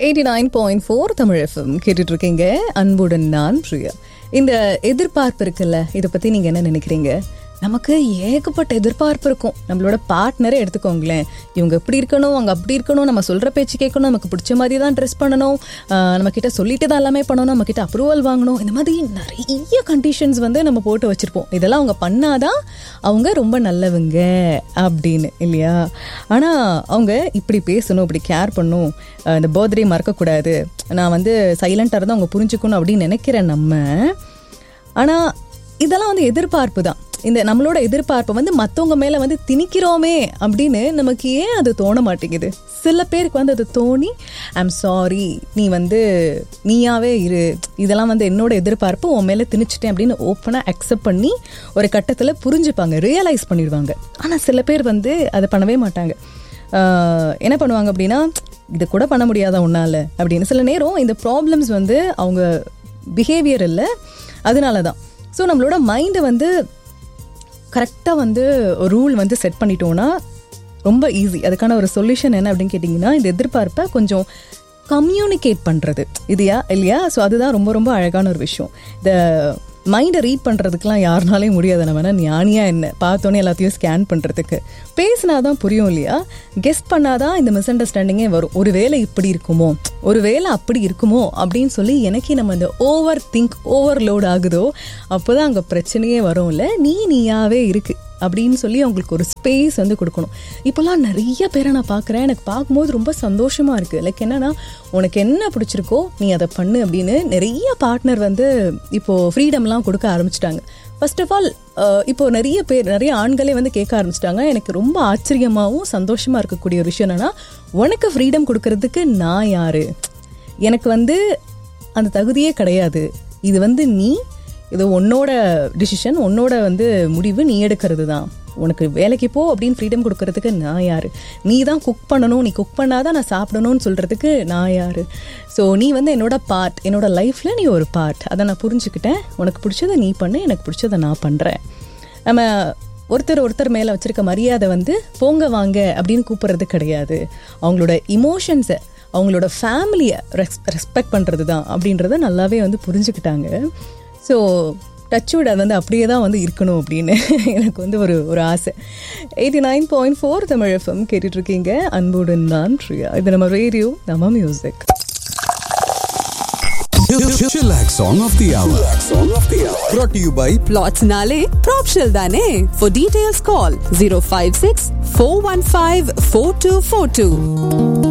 Eighty nine point four Tamil FM கேட்டுட்டு இருக்கீங்க அன்புடன் நான் பிரியா இந்த எதிர்பார்ப்பு இருக்குல்ல இதை பத்தி நீங்க என்ன நினைக்கிறீங்க நமக்கு ஏகப்பட்ட எதிர்பார்ப்பு இருக்கும் நம்மளோட பார்ட்னரே எடுத்துக்கோங்களேன் இவங்க இப்படி இருக்கணும் அவங்க அப்படி இருக்கணும் நம்ம சொல்ற பேச்சு கேட்கணும் நமக்கு பிடிச்ச மாதிரி தான் ட்ரெஸ் பண்ணணும் ஆஹ் நம்ம கிட்ட சொல்லிட்டு தான் எல்லாமே பண்ணணும் நம்ம கிட்ட அப்ரூவல் வாங்கணும் இந்த மாதிரி நிறைய கண்டிஷன்ஸ் வந்து நம்ம போட்டு வச்சிருப்போம் இதெல்லாம் அவங்க பண்ணாதான் அவங்க ரொம்ப நல்லவங்க அப்படின்னு இல்லையா ஆனா அவங்க இப்படி பேசணும் இப்படி கேர் பண்ணணும் ஆஹ் இந்த பர்த்டே மறக்கக்கூடாது நான் வந்து சைலண்டாக இருந்தால் அவங்க புரிஞ்சுக்கணும் அப்படின்னு நினைக்கிறேன் நம்ம ஆனால் இதெல்லாம் வந்து எதிர்பார்ப்பு தான் இந்த நம்மளோட எதிர்பார்ப்பை வந்து மற்றவங்க மேலே வந்து திணிக்கிறோமே அப்படின்னு நமக்கு ஏன் அது தோண மாட்டேங்குது சில பேருக்கு வந்து அது தோணி ஐம் சாரி நீ வந்து நீயாவே இரு இதெல்லாம் வந்து என்னோட எதிர்பார்ப்பு உன் மேலே திணிச்சிட்டேன் அப்படின்னு ஓப்பனாக அக்செப்ட் பண்ணி ஒரு கட்டத்தில் புரிஞ்சுப்பாங்க ரியலைஸ் பண்ணிடுவாங்க ஆனால் சில பேர் வந்து அதை பண்ணவே மாட்டாங்க ஆஹ் என்ன பண்ணுவாங்க அப்படின்னா இது கூட பண்ண முடியாத உன்னால அப்படின்னு சில நேரம் இந்த ப்ராப்ளம்ஸ் வந்து அவங்க பிஹேவியர் இல்லை அதனால தான் ஸோ நம்மளோட மைண்டை வந்து கரெக்டாக வந்து ஒரு ரூல் வந்து செட் பண்ணிட்டோன்னா ரொம்ப ஈஸி அதுக்கான ஒரு சொல்யூஷன் என்ன அப்படின்னு கேட்டிங்கன்னா இந்த எதிர்பார்ப்பை கொஞ்சம் கம்யூனிகேட் பண்ணுறது இதுயா இல்லையா ஸோ அதுதான் ரொம்ப ரொம்ப அழகான ஒரு விஷயம் இந்த மைண்டை ரீட் பண்ணுறதுக்குலாம் யாருனாலையும் முடியாது நம்ம வேணா ஞானியா என்ன பார்த்தோன்னே எல்லாத்தையும் ஸ்கேன் பண்ணுறதுக்கு பேசினாதான் புரியும் இல்லையா கெஸ் பண்ணாதான் இந்த மிஸ் அண்டர்ஸ்டாண்டிங்கே வரும் ஒருவேளை இப்படி இருக்குமோ ஒருவேளை அப்படி இருக்குமோ அப்படின்னு சொல்லி எனக்கே நம்ம இந்த ஓவர் திங்க் ஓவர்லோட் ஆகுதோ அப்போதான் அங்கே பிரச்சனையே வரும்ல நீ நீயாவே இருக்கு அப்படின்னு சொல்லி அவங்களுக்கு ஒரு ஸ்பேஸ் வந்து கொடுக்கணும் இப்போல்லாம் நிறைய பேரை நான் பார்க்குறேன் எனக்கு பார்க்கும்போது ரொம்ப சந்தோஷமா இருக்கு லைக் என்னன்னா உனக்கு என்ன பிடிச்சிருக்கோ நீ அதை பண்ணு அப்படின்னு நிறைய பார்ட்னர் வந்து இப்போ ஃப்ரீடம்லாம் கொடுக்க ஆரம்பிச்சிட்டாங்க ஃபர்ஸ்ட் ஆஃப் ஆல் இப்போ நிறைய பேர் நிறைய ஆண்களே வந்து கேட்க ஆரம்பிச்சிட்டாங்க எனக்கு ரொம்ப ஆச்சரியமாகவும் சந்தோஷமா இருக்கக்கூடிய ஒரு விஷயம் என்னன்னா உனக்கு ஃப்ரீடம் கொடுக்கறதுக்கு நான் யாரு எனக்கு வந்து அந்த தகுதியே கிடையாது இது வந்து நீ இது உன்னோட டிசிஷன் உன்னோட வந்து முடிவு நீ எடுக்கிறது தான் உனக்கு வேலைக்கு போ அப்படின்னு ஃப்ரீடம் கொடுக்கறதுக்கு நான் யாரு நீ தான் குக் பண்ணணும் நீ குக் பண்ணாதான் நான் சாப்பிடணும்னு சொல்றதுக்கு நான் யாரு ஸோ நீ வந்து என்னோட பார்ட் என்னோட லைஃப்ல நீ ஒரு பார்ட் அதை நான் புரிஞ்சுக்கிட்டேன் உனக்கு பிடிச்சதை நீ பண்ணு எனக்கு பிடிச்சதை நான் பண்றேன் நம்ம ஒருத்தர் ஒருத்தர் மேலே வச்சிருக்க மரியாதை வந்து போங்க வாங்க அப்படின்னு கூப்பிடுறது கிடையாது அவங்களோட இமோஷன்ஸை அவங்களோட ஃபேமிலியை ரெஸ் ரெஸ்பெக்ட் பண்ணுறது தான் அப்படின்றத நல்லாவே வந்து புரிஞ்சுக்கிட்டாங்க ஸோ டச்சோட அது வந்து அப்படியே தான் வந்து இருக்கணும் அப்படின்னு எனக்கு வந்து ஒரு ஒரு ஆசை eighty nine point four Tamil FM கேட்டுட்ருக்கீங்க அன்புடன் நான் ப்ரியா இது நம்ம ரேடியோ நம்ம music Chillax Song of the Hour. Song of the Hour. Brought to you by Plots Nale, Propshell Dane. For details, call 056 415 4242.